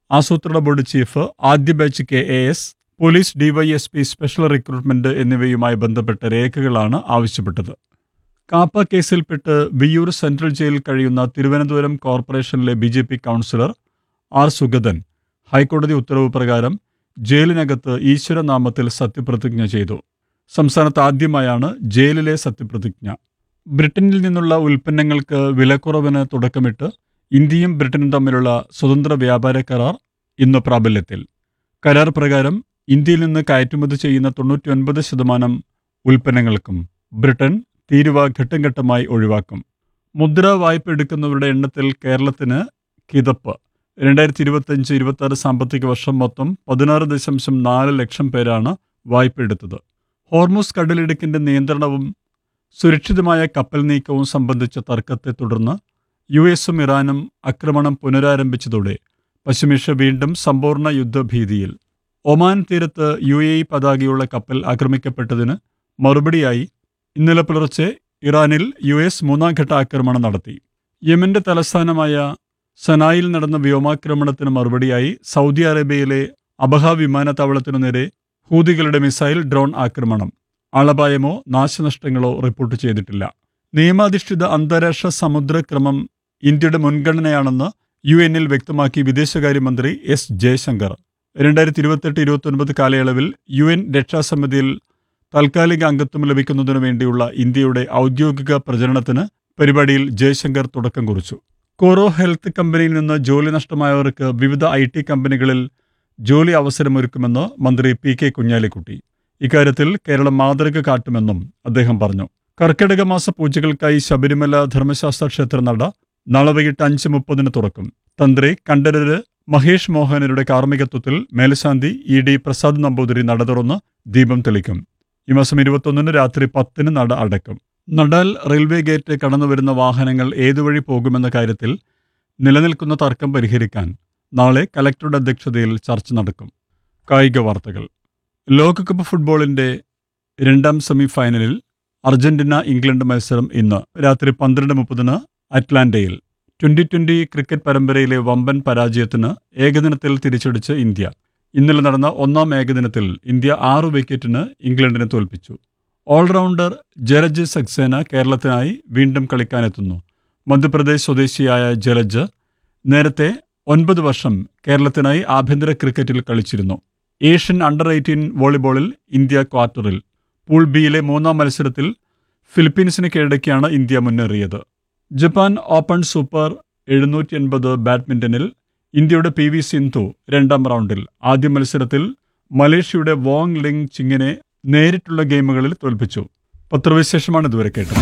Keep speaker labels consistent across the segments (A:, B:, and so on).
A: ആസൂത്രണ board chief ആദ്യ batch K A S police DYSP special recruitment എന്നിവയുമായി ബന്ധപ്പെട്ട രേഖകളാണ് ആവശ്യപ്പെട്ടത് കാപ്പ കേസിൽപ്പെട്ട് വിയ്യൂർ സെൻട്രൽ ജയിലിൽ കഴിയുന്ന തിരുവനന്തപുരം കോർപ്പറേഷനിലെ B J P councillor R Sugathan ഹൈക്കോടതി ഉത്തരവ് പ്രകാരം ജയിലിനകത്ത് ഈശ്വരനാമത്തിൽ സത്യപ്രതിജ്ഞ ചെയ്തു സംസ്ഥാനത്ത് ആദ്യമായാണ് ജയിലിലെ സത്യപ്രതിജ്ഞ ബ്രിട്ടനിൽ നിന്നുള്ള ഉൽപ്പന്നങ്ങൾക്ക് വിലക്കുറവിന് തുടക്കമിട്ട് ഇന്ത്യയും ബ്രിട്ടനും തമ്മിലുള്ള സ്വതന്ത്ര വ്യാപാര കരാർ ഇന്ന് പ്രാബല്യത്തിൽ കരാർ പ്രകാരം ഇന്ത്യയിൽ നിന്ന് കയറ്റുമതി ചെയ്യുന്ന തൊണ്ണൂറ്റിയൊൻപത് ശതമാനം ഉൽപ്പന്നങ്ങൾക്കും ബ്രിട്ടൻ തീരുവ ഘട്ടം ഘട്ടമായി ഒഴിവാക്കും മുദ്രാ വായ്പ എടുക്കുന്നവരുടെ എണ്ണത്തിൽ കേരളത്തിന് കിതപ്പ് രണ്ടായിരത്തി ഇരുപത്തഞ്ച് ഇരുപത്തി ആറ് സാമ്പത്തിക വർഷം മൊത്തം പതിനാറ് ദശാംശം നാല് ലക്ഷം പേരാണ് വായ്പ എടുത്തത് ഹോർമൂസ് കടലിടുക്കിന്റെ നിയന്ത്രണവും സുരക്ഷിതമായ കപ്പൽ നീക്കവും സംബന്ധിച്ച തർക്കത്തെ തുടർന്ന് യു എസും ഇറാനും ആക്രമണം പുനരാരംഭിച്ചതോടെ പശ്ചിമേഷ്യ വീണ്ടും സമ്പൂർണ്ണ യുദ്ധഭീതിയിൽ ഒമാൻ തീരത്ത് യു എ ഇ പതാകയുള്ള കപ്പൽ ആക്രമിക്കപ്പെട്ടതിന് മറുപടിയായി ഇന്നലെ പുലർച്ചെ ഇറാനിൽ യു എസ് മൂന്നാം ഘട്ട ആക്രമണം നടത്തി യമന്റെ തലസ്ഥാനമായ സനായിൽ നടന്ന വ്യോമാക്രമണത്തിന് മറുപടിയായി സൗദി അറേബ്യയിലെ അബഹ വിമാനത്താവളത്തിനു നേരെ ഹൂതികളുടെ മിസൈൽ ഡ്രോൺ ആക്രമണം ആളപായമോ നാശനഷ്ടങ്ങളോ റിപ്പോർട്ട് ചെയ്തിട്ടില്ല നിയമാധിഷ്ഠിത അന്താരാഷ്ട്ര സമുദ്രക്രമം ഇന്ത്യയുടെ മുൻഗണനയാണെന്ന് യു എന്നിൽ വ്യക്തമാക്കി വിദേശകാര്യമന്ത്രി എസ് ജയശങ്കർ രണ്ടായിരത്തി ഇരുപത്തെട്ട് ഇരുപത്തൊൻപത് കാലയളവിൽ യു എൻ രക്ഷാസമിതിയിൽ താൽക്കാലിക അംഗത്വം ലഭിക്കുന്നതിനു വേണ്ടിയുള്ള ഇന്ത്യയുടെ ഔദ്യോഗിക പ്രചരണത്തിന് പരിപാടിയിൽ ജയശങ്കർ തുടക്കം കുറിച്ചു കോറോ ഹെൽത്ത് കമ്പനിയിൽ നിന്ന് ജോലി നഷ്ടമായവർക്ക് വിവിധ ഐ ടി കമ്പനികളിൽ ജോലി അവസരമൊരുക്കുമെന്ന് മന്ത്രി പി കെ കുഞ്ഞാലിക്കുട്ടി ഇക്കാര്യത്തിൽ കേരളം മാതൃക കാട്ടുമെന്നും അദ്ദേഹം പറഞ്ഞു കർക്കിടക മാസ പൂജകൾക്കായി ശബരിമല ധർമ്മശാസ്ത്ര ക്ഷേത്ര നട നാളെ വൈകിട്ട് അഞ്ച് മുപ്പതിന് തുറക്കും തന്ത്രി കണ്ഠരര് മഹേഷ് മോഹനരുടെ കാർമ്മികത്വത്തിൽ മേൽശാന്തി ഇ ഡി പ്രസാദ് നമ്പൂതിരി നട തുറന്ന് ദീപം തെളിക്കും ഈ മാസം ഇരുപത്തൊന്നിന് രാത്രി പത്തിന് നട അടക്കും നടാൽ റെയിൽവേ ഗേറ്റ് കടന്നുവരുന്ന വാഹനങ്ങൾ ഏതുവഴി പോകുമെന്ന കാര്യത്തിൽ നിലനിൽക്കുന്ന തർക്കം പരിഹരിക്കാൻ നാളെ കലക്ടറുടെ അധ്യക്ഷതയിൽ ചർച്ച നടക്കും കായിക വാർത്തകൾ ലോകകപ്പ് ഫുട്ബോളിന്റെ രണ്ടാം സെമി ഫൈനലിൽ അർജന്റീന ഇംഗ്ലണ്ട് മത്സരം ഇന്ന് രാത്രി പന്ത്രണ്ട് മുപ്പതിന് അറ്റ്ലാന്റയിൽ ട്വന്റി ട്വന്റി ക്രിക്കറ്റ് പരമ്പരയിലെ വമ്പൻ പരാജയത്തിന് ഏകദിനത്തിൽ തിരിച്ചടിച്ച് ഇന്ത്യ ഇന്നലെ നടന്ന ഒന്നാം ഏകദിനത്തിൽ ഇന്ത്യ ആറ് വിക്കറ്റിന് ഇംഗ്ലണ്ടിനെ തോൽപ്പിച്ചു ഓൾറൗണ്ടർ ജലജ് സക്സേന കേരളത്തിനായി വീണ്ടും കളിക്കാനെത്തുന്നു മധ്യപ്രദേശ് സ്വദേശിയായ ജലജ് നേരത്തെ ഒൻപത് വർഷം കേരളത്തിനായി ആഭ്യന്തര ക്രിക്കറ്റിൽ കളിച്ചിരുന്നു ഏഷ്യൻ അണ്ടർ എയ്റ്റീൻ വോളിബോളിൽ ഇന്ത്യ ക്വാർട്ടറിൽ പൂൾ ബിയിലെ മൂന്നാം മത്സരത്തിൽ ഫിലിപ്പീൻസിന് കീഴടക്കിയാണ് ഇന്ത്യ മുന്നേറിയത് ജപ്പാൻ ഓപ്പൺ സൂപ്പർ എഴുന്നൂറ്റി എൺപത് ബാഡ്മിന്റണിൽ ഇന്ത്യയുടെ പി വി സിന്ധു രണ്ടാം റൗണ്ടിൽ ആദ്യ മത്സരത്തിൽ മലേഷ്യയുടെ വോങ് ലിങ് ചിങ്ങിനെ നേരിട്ടുള്ള ഗെയിമുകളിൽ തോൽപ്പിച്ചു പത്രവിശേഷമാണ് ഇതുവരെ കേട്ടത്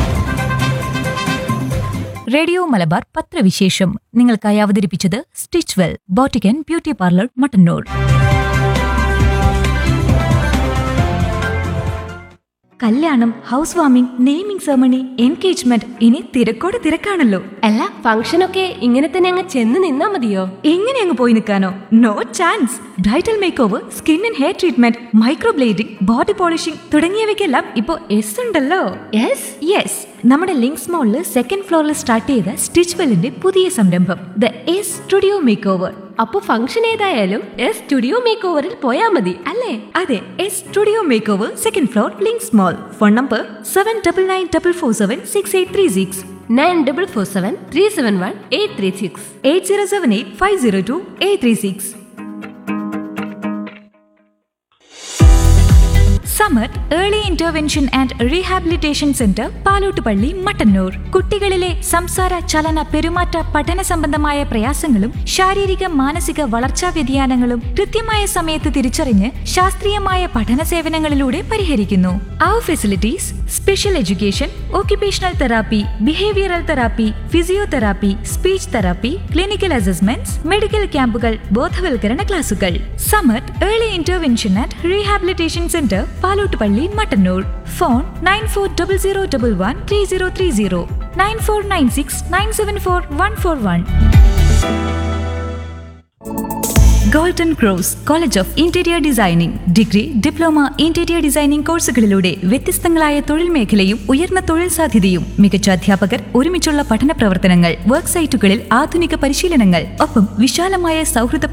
B: റേഡിയോ മലബാർ പത്രവിശേഷം നിങ്ങൾക്കായി അവതരിപ്പിച്ചത് stitch well boutique and beauty parlour Mattannur കല്യാണം house warming naming ceremony engagement ഇനി തിരക്കോട് തിരക്കാണല്ലോ
C: അല്ല ഫംഗ്ഷനൊക്കെ ഇങ്ങനെ തന്നെ അങ്ങ് ചെന്ന് നിന്നാ മതിയോ
B: എങ്ങനെ അങ്ങ് പോയി നിൽക്കാനോ no chance bridal makeover skin and hair treatment microblading body polishing തുടങ്ങിയവയ്ക്കെല്ലാം ഇപ്പോൾ എസ് ഉണ്ടല്ലോ
C: യെസ്
B: യെസ് നമ്മുടെ ലിങ്ക്സ് മോളിൽ സെക്കൻഡ് ഫ്ലോറിൽ സ്റ്റാർട്ട് ചെയ്ത സ്റ്റിച്ച് വെല്ലിന്റെ പുതിയ സംരംഭം the S studio makeover
C: അപ്പൊ ഫംഗ്ഷൻ ഏതായാലും എസ് സ്റ്റുഡിയോ മേക്ക് ഓവറിൽ പോയാ മതി
B: അല്ലേ അതെ S studio makeover second floor Links mall phone number seven double nine double four seven six eight three six
C: nine double four seven three seven one eight three six
B: eight zero seven eight five zero two eight three six Samar early intervention and rehabilitation centre Palottupalli Mattannur കുട്ടികളിലെ സംസാര ചലന പെരുമാറ്റ പഠന സംബന്ധമായ പ്രയാസങ്ങളും ശാരീരിക മാനസിക വളർച്ചാ വ്യതിയാനങ്ങളും കൃത്യമായ സമയത്ത് തിരിച്ചറിഞ്ഞ് ശാസ്ത്രീയമായ പഠന സേവനങ്ങളിലൂടെ പരിഹരിക്കുന്നു അവർ facilities special education occupational therapy behavioural therapy physiotherapy speech therapy clinical assessments medical ക്യാമ്പുകൾ ബോധവൽക്കരണ ക്ലാസുകൾ Samath early intervention and rehabilitation centre Palottupalli Mattannur phone nine four double zero double one three zero three zero nine four nine six nine seven four one four one golden cross college of interior designing degree diploma interior designing കോഴ്സുകളിലൂടെ വ്യത്യസ്തങ്ങളായ തൊഴിൽ മേഖലയും ഉയർന്ന തൊഴിൽ സാധ്യതയും മികച്ച അധ്യാപകർ ഒരുമിച്ചുള്ള പഠന പ്രവർത്തനങ്ങൾ വർക്ക് സൈറ്റുകളിൽ ആധുനിക പരിശീലനങ്ങൾ ഒപ്പം വിശാലമായ സൗഹൃദ